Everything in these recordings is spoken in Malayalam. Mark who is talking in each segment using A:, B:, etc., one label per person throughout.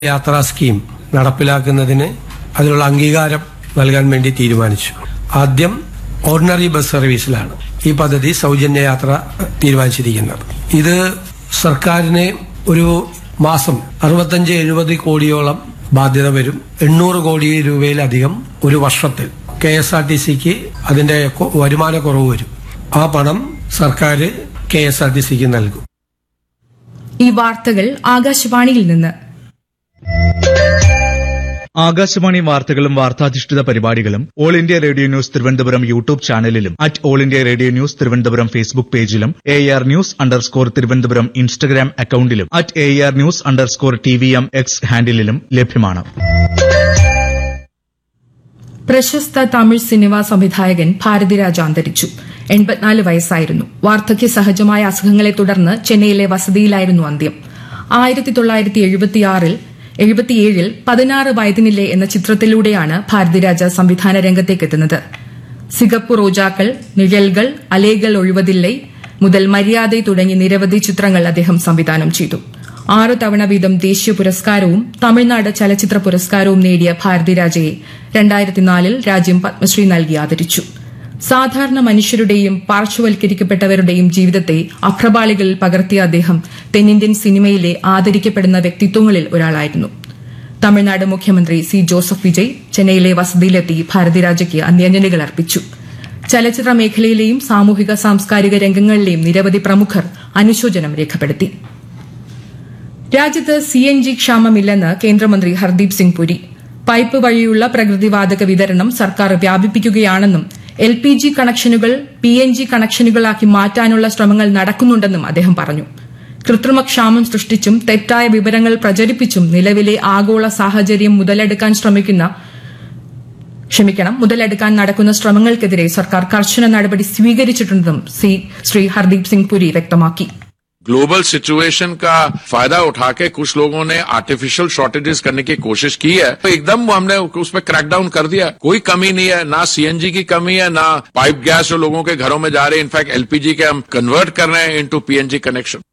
A: യാത്രാ സ്കീം നടപ്പിലാക്കുന്നതിന് അതിനുള്ള അംഗീകാരം നൽകാൻ വേണ്ടി തീരുമാനിച്ചു ആദ്യം ഓർഡിനറി ബസ് സർവീസിലാണ് ഈ പദ്ധതി സൗജന്യ യാത്ര തീരുമാനിച്ചിരിക്കുന്നത് ഇത് സർക്കാരിന് ഒരു മാസം അറുപത്തഞ്ച് എഴുപത് കോടിയോളം ബാധ്യത വരും എണ്ണൂറ് കോടി രൂപയിലധികം ഒരു വർഷത്തിൽ കെ എസ് ആർ ടി സിക്ക് അതിന്റെ കൊ- വരുമാന കുറവ് വരും ആ പണം സർക്കാർ കെ എസ് ആർ ടി സിക്ക് നൽകും
B: ഈ വാർത്തകൾ ആകാശവാണിയിൽ നിന്ന്
C: ആകാശവാണി വാർത്തകളും വാർത്താധിഷ്ഠിത പരിപാടികളും all India radio news Thiruvananthapuram YouTube ചാനലിലും at all India radio news Thiruvananthapuram Facebook പേജിലും A R news underscore Thiruvananthapuram Instagram അക്കൌണ്ടിലും at A R news underscore T V M X ഹാൻഡിലും ലഭ്യമാണ്
B: പ്രശസ്ത തമിഴ് സിനിമാ സംവിധായകൻ ഭാരതിരാജ അന്തരിച്ചു എൺപത്തിനാല് വയസ്സായിരുന്നു വാർദ്ധക്യ സഹജമായ അസുഖങ്ങളെ തുടർന്ന് ചെന്നൈയിലെ വസതിയിലായിരുന്നു അന്ത്യം ആയിരത്തി തൊള്ളായിരത്തി എഴുപത്തിയാറിൽ എഴുപത്തിയേഴിൽ പതിനാറ് വയതിനില്ലേ എന്ന ചിത്രത്തിലൂടെയാണ് ഭാരതിരാജ സംവിധാന രംഗത്തേക്കെത്തുന്നത് സിഗപ്പു റോജാക്കൾ നിഴൽകൾ അലേകൾ ഒഴിവതില്ലേ മുതൽ മര്യാദ തുടങ്ങി നിരവധി ചിത്രങ്ങൾ അദ്ദേഹം സംവിധാനം ചെയ്തു ആറ് തവണ വീതം ദേശീയ പുരസ്കാരവും തമിഴ്നാട് ചലച്ചിത്ര പുരസ്കാരവും നേടിയ ഭാരതിരാജയെ രണ്ടായിരത്തിനാലിൽ രാജ്യം പത്മശ്രീ നൽകി ആദരിച്ചു സാധാരണ മനുഷ്യരുടെയും പാർശ്വവൽക്കരിക്കപ്പെട്ടവരുടെയും ജീവിതത്തെ അഭ്രപാളികളിൽ പകർത്തിയ അദ്ദേഹം തെന്നിന്ത്യൻ സിനിമയിലെ ആദരിക്കപ്പെടുന്ന വ്യക്തിത്വങ്ങളിൽ ഒരാളായിരുന്നു തമിഴ്നാട് മുഖ്യമന്ത്രി സി ജോസഫ് വിജയ് ചെന്നൈയിലെ വസതിയിലെത്തി ഭാരതിരാജയ്ക്ക് അന്ത്യാഞ്ജലികൾ അർപ്പിച്ചു ചലച്ചിത്ര മേഖലയിലെയും സാമൂഹിക സാംസ്കാരിക രംഗങ്ങളിലെയും നിരവധി പ്രമുഖർ അനുശോചനം രേഖപ്പെടുത്തി രാജ്യത്ത് സി എൻ ജി ക്ഷാമമില്ലെന്ന് കേന്ദ്രമന്ത്രി ഹർദീപ് സിംഗ് പുരി പൈപ്പ് വഴിയുള്ള പ്രകൃതിവാതക വിതരണം സർക്കാർ വ്യാപിപ്പിക്കുകയാണെന്നും എൽ പി ജി കണക്ഷനുകൾ പി എൻ ജി കണക്ഷനുകളാക്കി മാറ്റാനുള്ള ശ്രമങ്ങൾ നടക്കുന്നുണ്ടെന്നും അദ്ദേഹം പറഞ്ഞു കൃത്രിമ ക്ഷാമം സൃഷ്ടിച്ചും തെറ്റായ വിവരങ്ങൾ പ്രചരിപ്പിച്ചും നിലവിലെ ആഗോള സാഹചര്യം മുതലെടുക്കാൻ ശ്രമിക്കുന്ന ക്ഷമിക്കണം മുതലെടുക്കാൻ നടക്കുന്ന ശ്രമങ്ങൾക്കെതിരെ സർക്കാർ കർശന നടപടി സ്വീകരിച്ചിട്ടുണ്ടെന്നും സി ശ്രീ ഹർദീപ് സിംഗ് പുരി വ്യക്തമാക്കി
D: ग्लोबल सिचुएशन का फायदा उठा के कुछ लोगों ने आर्टिफिशियल शॉर्टेजेस करने की कोशिश की है तो एकदम हमने उस पर क्रैकडाउन कर दिया कोई कमी नहीं है ना सीएनजी की कमी है ना पाइप गैस जो लोगों के घरों में जा रहे हैं इनफैक्ट एलपीजी के हम कन्वर्ट कर रहे हैं इनटू पीएनजी कनेक्शन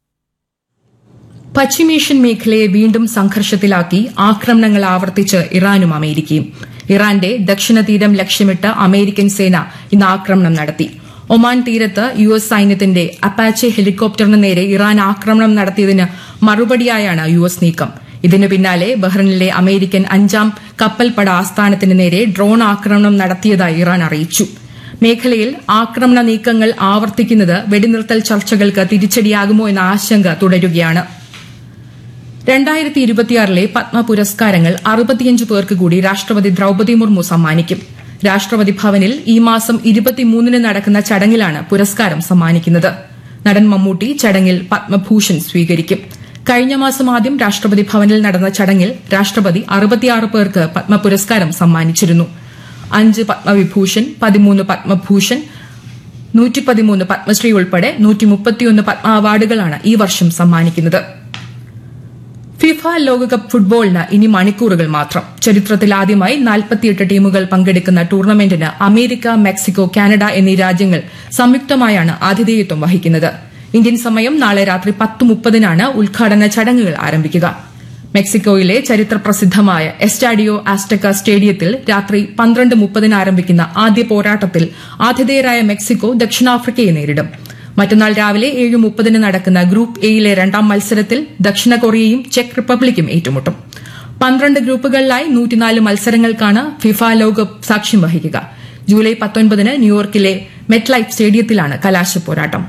B: പശ്ചിമേഷ്യൻ മേഖലയെ വീണ്ടും സംഘർഷത്തിലാക്കി ആക്രമണങ്ങൾ ആവർത്തിച്ച് ഇറാനും അമേരിക്കയും ഇറാന്റെ ദക്ഷിണ തീരം ലക്ഷ്യമിട്ട് അമേരിക്കൻ സേന ഇന്ന് ആക്രമണം നടത്തി ഒമാൻ തീരത്ത് യു എസ് സൈന്യത്തിന്റെ അപ്പാച്ചെ ഹെലികോപ്റ്ററിന് നേരെ ഇറാൻ ആക്രമണം നടത്തിയതിന് മറുപടിയായാണ് യു എസ് നീക്കം ഇതിനു പിന്നാലെ ബഹ്റിനിലെ അമേരിക്കൻ അഞ്ചാം കപ്പൽപ്പട ആസ്ഥാനത്തിന് നേരെ ഡ്രോൺ ആക്രമണം നടത്തിയതായി ഇറാൻ അറിയിച്ചു മേഖലയിൽ ആക്രമണ നീക്കങ്ങൾ ആവർത്തിക്കുന്നത് വെടിനിർത്തൽ ചർച്ചകൾക്ക് തിരിച്ചടിയാകുമോ എന്ന ആശങ്ക തുടരുകയാണ് രണ്ടായിരത്തി ഇരുപത്തിയാറിലെ പത്മ പുരസ്കാരങ്ങൾ അറുപത്തിയഞ്ച് പേർക്ക് കൂടി രാഷ്ട്രപതി ദ്രൌപതി മുർമു സമ്മാനിക്കും രാഷ്ട്രപതി ഭവനിൽ ഈ മാസം ഇരുപത്തിമൂന്നിന് നടക്കുന്ന ചടങ്ങിലാണ് പുരസ്കാരം സമ്മാനിക്കുന്നത് നടൻ മമ്മൂട്ടി ചടങ്ങിൽ പത്മഭൂഷൺ സ്വീകരിക്കും കഴിഞ്ഞ മാസം ആദ്യം രാഷ്ട്രപതി ഭവനിൽ നടന്ന ചടങ്ങിൽ രാഷ്ട്രപതി അറുപത്തിയാറ് പേർക്ക് പത്മ പുരസ്കാരം സമ്മാനിച്ചിരുന്നു അഞ്ച് പത്മവിഭൂഷൺ പതിമൂന്ന് പത്മഭൂഷൺ നൂറ്റി പതിമൂന്ന് പത്മശ്രീ ഉൾപ്പെടെ നൂറ്റി മുപ്പത്തിയൊന്ന് പത്മ അവാർഡുകളാണ് ഈ വർഷം സമ്മാനിക്കുന്നത് ഫിഫ ലോകകപ്പ് ഫുട്ബോളിന് ഇനി മണിക്കൂറുകൾ മാത്രം ചരിത്രത്തിൽ ആദ്യമായി നാൽപ്പത്തിയെട്ട് ടീമുകൾ പങ്കെടുക്കുന്ന ടൂർണമെന്റിന് അമേരിക്ക മെക്സിക്കോ കാനഡ എന്നീ രാജ്യങ്ങൾ സംയുക്തമായാണ് ആതിഥേയത്വം വഹിക്കുന്നത് ഇന്ത്യൻ സമയം നാളെ രാത്രി പത്ത് മുപ്പതിനാണ് ഉദ്ഘാടന ചടങ്ങുകൾ ആരംഭിക്കുക മെക്സിക്കോയിലെ ചരിത്രപ്രസിദ്ധമായ എസ്റ്റാഡിയോ ആസ്റ്റക്ക സ്റ്റേഡിയത്തിൽ രാത്രി പന്ത്രണ്ട് മുപ്പതിന് ആരംഭിക്കുന്ന ആദ്യ പോരാട്ടത്തിൽ ആതിഥേയരായ മെക്സിക്കോ ദക്ഷിണാഫ്രിക്കയെ നേരിടും മറ്റന്നാൾ രാവിലെ ഏഴ് മുപ്പതിന് നടക്കുന്ന ഗ്രൂപ്പ് എയിലെ രണ്ടാം മത്സരത്തിൽ ദക്ഷിണ കൊറിയയും ചെക്ക് റിപ്പബ്ലിക്കും ഏറ്റുമുട്ടും പന്ത്രണ്ട് ഗ്രൂപ്പുകളിലായി നൂറ്റിനാല് മത്സരങ്ങൾക്കാണ് ഫിഫ ലോകകപ്പ് സാക്ഷ്യം വഹിക്കുക ജൂലൈ പത്തൊൻപതിന് ന്യൂയോർക്കിലെ മെറ്റ് ലൈഫ് സ്റ്റേഡിയത്തിലാണ് കലാശ പോരാട്ടം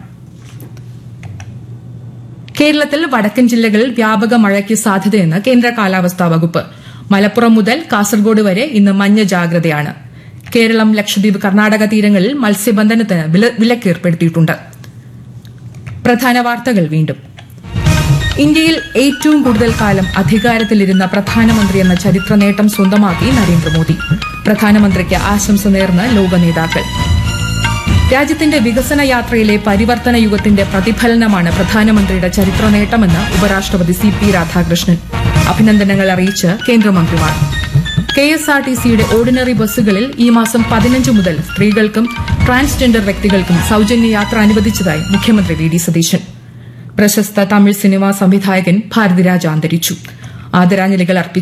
B: കേരളത്തിൽ വടക്കൻ ജില്ലകളിൽ വ്യാപക മഴയ്ക്ക് സാധ്യതയെന്ന് കേന്ദ്ര കാലാവസ്ഥാ വകുപ്പ് മലപ്പുറം മുതൽ കാസർഗോഡ് വരെ ഇന്ന് മഞ്ഞ ജാഗ്രതയാണ് കേരളം ലക്ഷദ്വീപ് കർണാടക തീരങ്ങളിൽ മത്സ്യബന്ധനത്തിന് വില- വിലക്കേർപ്പെടുത്തിയിട്ടുണ്ട് പ്രധാന വാർത്തകൾ വീണ്ടും ഇന്ത്യയിൽ ഏറ്റവും കൂടുതൽ കാലം അധികാരത്തിലിരുന്ന പ്രധാനമന്ത്രി എന്ന ചരിത്ര നേട്ടം സ്വന്തമാക്കി നരേന്ദ്രമോദി പ്രധാനമന്ത്രിക്ക് ആശംസ നേർന്ന് ലോക നേതാക്കൾ രാജ്യത്തിന്റെ വികസന യാത്രയിലെ പരിവർത്തന യുഗത്തിന്റെ പ്രതിഫലനമാണ് പ്രധാനമന്ത്രിയുടെ ചരിത്ര നേട്ടമെന്ന് ഉപരാഷ്ട്രപതി സി പി രാധാകൃഷ്ണൻ അഭിനന്ദനങ്ങൾ അറിയിച്ച് കേന്ദ്രമന്ത്രിമാർ കെ എസ് ആർ ടി സിയുടെ ഓർഡിനറി ബസ്സുകളിൽ ഈ മാസം പതിനഞ്ച് മുതൽ സ്ത്രീകൾക്കും ട്രാൻസ്ജെൻഡർ വ്യക്തികൾക്കും സൌജന്യ യാത്ര അനുവദിച്ചതായി മുഖ്യമന്ത്രി വി ഡി സതീശൻ പ്രശസ്ത തമിഴ് സിനിമാ സംവിധായകൻ ഭാരതിരാജ അന്തരിച്ചു ആദരാഞ്ജലികൾ അർപ്പിച്ചു